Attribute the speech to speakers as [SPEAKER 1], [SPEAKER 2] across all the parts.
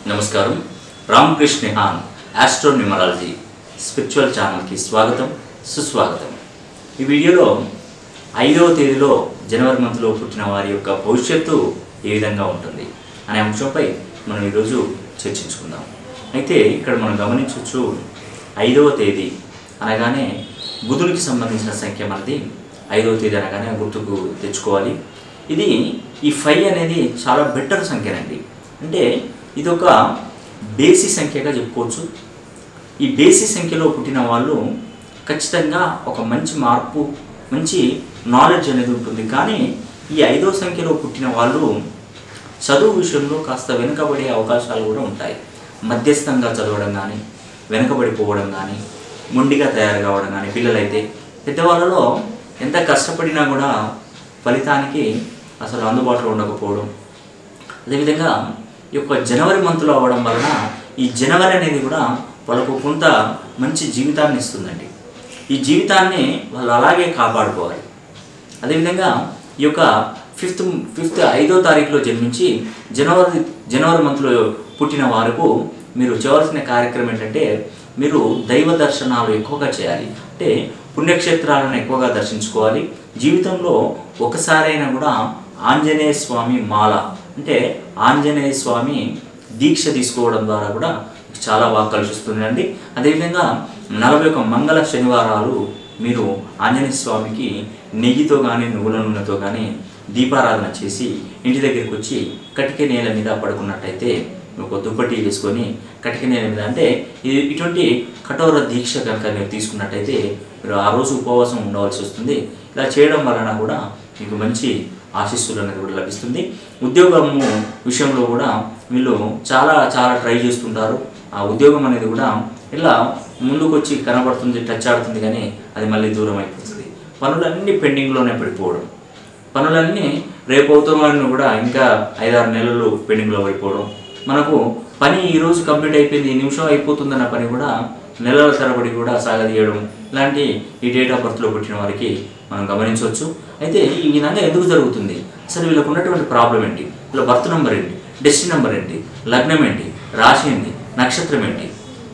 [SPEAKER 1] నమస్కారం రామకృష్ణ హాన్ astronumerology spiritual ఛానల్కి స్వాగతం సుస్వాగతం ఈ వీడియోలో ఐదవ తేదీలో జనవరి మంత్లో పుట్టిన వారి యొక్క భవిష్యత్తు ఏ విధంగా ఉంటుంది అనే అంశంపై మనం ఈరోజు చర్చించుకుందాం అయితే ఇక్కడ మనం గమనించవచ్చు ఐదవ తేదీ అనగానే బుధునికి సంబంధించిన సంఖ్య మనది ఐదవ తేదీ అనగానే గుర్తుకు తెచ్చుకోవాలి ఇది ఈ ఫైవ్ అనేది చాలా బెటర్ సంఖ్యనండి అంటే ఇది ఒక బేసి సంఖ్యగా చెప్పుకోవచ్చు ఈ బేసి సంఖ్యలో పుట్టిన వాళ్ళు ఖచ్చితంగా ఒక మంచి మార్పు మంచి నాలెడ్జ్ అనేది ఉంటుంది కానీ ఈ ఐదో సంఖ్యలో పుట్టిన వాళ్ళు చదువు విషయంలో కాస్త వెనుకబడే అవకాశాలు కూడా ఉంటాయి మధ్యస్థంగా చదవడం కానీ వెనుకబడిపోవడం కానీ మొండిగా తయారు కావడం కానీ పిల్లలైతే పెద్దవాళ్ళలో ఎంత కష్టపడినా కూడా ఫలితానికి అసలు అందుబాటులో ఉండకపోవడం అదేవిధంగా ఈ యొక్క జనవరి మంత్లో అవ్వడం వలన ఈ జనవరి అనేది కూడా వాళ్ళకు కొంత మంచి జీవితాన్ని ఇస్తుందండి ఈ జీవితాన్ని వాళ్ళు అలాగే కాపాడుకోవాలి అదేవిధంగా ఈ యొక్క ఫిఫ్త్ ఫిఫ్త్ ఐదో తారీఖులో జన్మించి జనవరి జనవరి మంత్లో పుట్టిన వారికి మీరు చేయవలసిన కార్యక్రమం ఏంటంటే మీరు దైవ దర్శనాలు ఎక్కువగా చేయాలి అంటే పుణ్యక్షేత్రాలను ఎక్కువగా దర్శించుకోవాలి జీవితంలో ఒకసారైనా కూడా ఆంజనేయ స్వామి మాల అంటే ఆంజనేయ స్వామి దీక్ష తీసుకోవడం ద్వారా కూడా చాలా బాగా కలిసిస్తుందండి అదేవిధంగా నలభై ఒక మంగళ శనివారాలు మీరు ఆంజనేయ స్వామికి నెయ్యితో కానీ నువ్వుల నూనెతో కానీ దీపారాధన చేసి ఇంటి దగ్గరికి వచ్చి కటిక నేల మీద పడుకున్నట్టయితే ఒక దుప్పటి వేసుకొని కటిక నేల మీద అంటే ఇది ఇటువంటి కఠోర దీక్ష కనుక మీరు తీసుకున్నట్టయితే మీరు ఆ రోజు ఉపవాసం ఉండవలసి వస్తుంది ఇలా చేయడం వలన కూడా మీకు మంచి ఆశీస్సులు అనేది కూడా లభిస్తుంది ఉద్యోగము విషయంలో కూడా వీళ్ళు చాలా చాలా ట్రై చేస్తుంటారు ఆ ఉద్యోగం అనేది కూడా ఇలా ముందుకు వచ్చి కనబడుతుంది టచ్ ఆడుతుంది కానీ అది మళ్ళీ దూరం అయిపోతుంది పనులన్నీ పెండింగ్లోనే పడిపోవడం పనులన్నీ రేపు అవుతామని కూడా ఇంకా ఐదారు నెలలు పెండింగ్లో అయిపోవడం మనకు పని ఈ రోజు కంప్లీట్ అయిపోయింది ఈ నిమిషం అయిపోతుందన్న పని కూడా నెలల తరబడి కూడా సాగదీయడం ఇలాంటి ఈ డేట్ ఆఫ్ బర్త్లో పుట్టిన వారికి మనం గమనించవచ్చు అయితే ఈ విధంగా ఎందుకు జరుగుతుంది అసలు వీళ్ళకు ఉన్నటువంటి ప్రాబ్లం ఏంటి వీళ్ళ బర్త్ నెంబర్ ఏంటి డెస్టిన్ నెంబర్ ఏంటి లగ్నం ఏంటి రాశి ఏంటి నక్షత్రం ఏంటి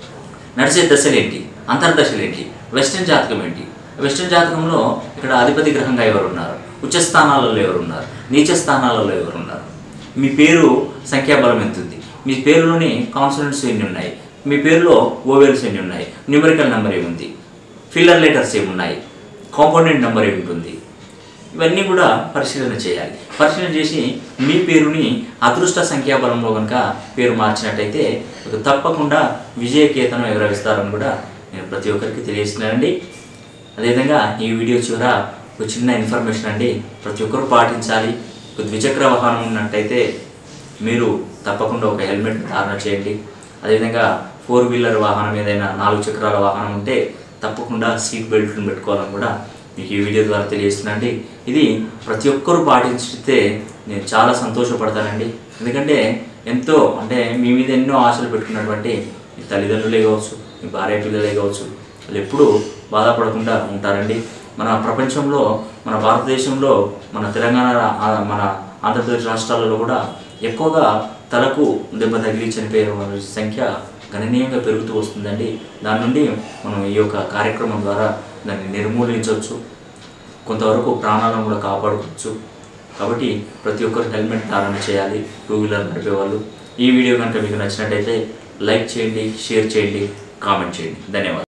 [SPEAKER 1] నడిచే దశలు ఏంటి అంతర్దశలు ఏంటి వెస్టర్న్ జాతకం ఏంటి వెస్టర్న్ జాతకంలో ఇక్కడ అధిపతి గ్రహంగా ఎవరు ఉన్నారు ఉచ్చ స్థానాలలో ఎవరు ఉన్నారు నీచ స్థానాలలో ఎవరు ఉన్నారు మీ పేరు సంఖ్యాబలం ఎంత ఉంది మీ పేరులోని కాన్సనెంట్స్ ఎన్ని ఉన్నాయి మీ పేరులో ఓవెల్స్ ఎన్ని ఉన్నాయి న్యూమరికల్ నెంబర్ ఏముంది ఫిల్లర్ లెటర్స్ ఏమున్నాయి కాంపోనెంట్ నెంబర్ ఏముంటుంది ఇవన్నీ కూడా పరిశీలన చేయాలి పరిశీలన చేసి మీ పేరుని అదృష్ట సంఖ్యాబలంలో కనుక పేరు మార్చినట్టయితే మీకు తప్పకుండా విజయకేతనం ఎగరవిస్తారని కూడా నేను ప్రతి ఒక్కరికి తెలియజేస్తున్నానండి అదేవిధంగా ఈ వీడియో చివర ఒక చిన్న ఇన్ఫర్మేషన్ అండి ప్రతి ఒక్కరూ పాటించాలి ఒక ద్విచక్ర వాహనం ఉన్నట్టయితే మీరు తప్పకుండా ఒక హెల్మెట్ ధారణ చేయండి అదేవిధంగా ఫోర్ వీలర్ వాహనం ఏదైనా నాలుగు చక్రాల వాహనం ఉంటే తప్పకుండా సీట్ బెల్ట్లను పెట్టుకోవాలని కూడా మీకు ఈ వీడియో ద్వారా తెలియజేస్తున్నానండి ఇది ప్రతి ఒక్కరూ పాటించితే నేను చాలా సంతోషపడతానండి ఎందుకంటే ఎంతో అంటే మీ మీద ఎన్నో ఆశలు పెట్టుకున్నటువంటి మీ తల్లిదండ్రులే కావచ్చు మీ భార్య పిల్లలే కావచ్చు వాళ్ళు ఎప్పుడూ బాధపడకుండా ఉంటారండి మన ప్రపంచంలో మన భారతదేశంలో మన తెలంగాణ రా- ఆ, మన ఆంధ్రప్రదేశ్ రాష్ట్రాలలో కూడా ఎక్కువగా తలకు దెబ్బ తగిలి చనిపోయే వారి సంఖ్య గణనీయంగా పెరుగుతూ వస్తుందండి దాని నుండి మనం ఈ యొక్క కార్యక్రమం ద్వారా దాన్ని నిర్మూలించవచ్చు కొంతవరకు ప్రాణాలను కూడా కాపాడుకోవచ్చు కాబట్టి ప్రతి ఒక్కరు హెల్మెట్ ధారణ చేయాలి టూ వీలర్ నడిపే వాళ్ళు ఈ వీడియో కనుక మీకు నచ్చినట్టయితే లైక్ చేయండి షేర్ చేయండి కామెంట్ చేయండి ధన్యవాదాలు